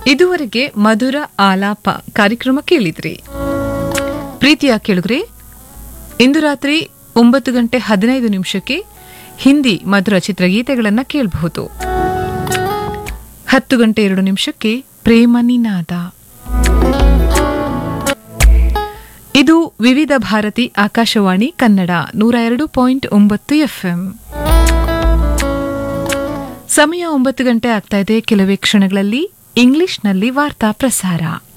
ಇದುವರೆಗೆ ಮಧುರ ಆಲಾಪ ಕಾರ್ಯಕ್ರಮ ಕೇಳಿದ್ರಿ ಪ್ರೀತಿಯ ಕೇಳುಗ್ರೆ ಇಂದು ರಾತ್ರಿ ಒಂಬತ್ತು ಗಂಟೆ ಹದಿನೈದು ನಿಮಿಷಕ್ಕೆ ಹಿಂದಿ ಮಧುರ ಚಿತ್ರಗೀತೆಗಳನ್ನು ಕೇಳಬಹುದು ಹತ್ತು ಗಂಟೆ ಎರಡು ನಿಮಿಷಕ್ಕೆ ಪ್ರೇಮ ನಿನಾದ ಇದು ವಿವಿಧ ಭಾರತಿ ಆಕಾಶವಾಣಿ ಕನ್ನಡ ನೂರ ಎರಡು ಪಾಯಿಂಟ್ ಒಂಬತ್ತು ಎಫ್ಎಂ ಸಮಯ ಒಂಬತ್ತು ಗಂಟೆ ಆಗ್ತಾ ಇದೆ ಕೆಲವೇ ಕ್ಷಣಗಳಲ್ಲಿ ಇಂಗ್ಲಿಷ್ನಲ್ಲಿ ವಾರ್ತಾ ಪ್ರಸಾರ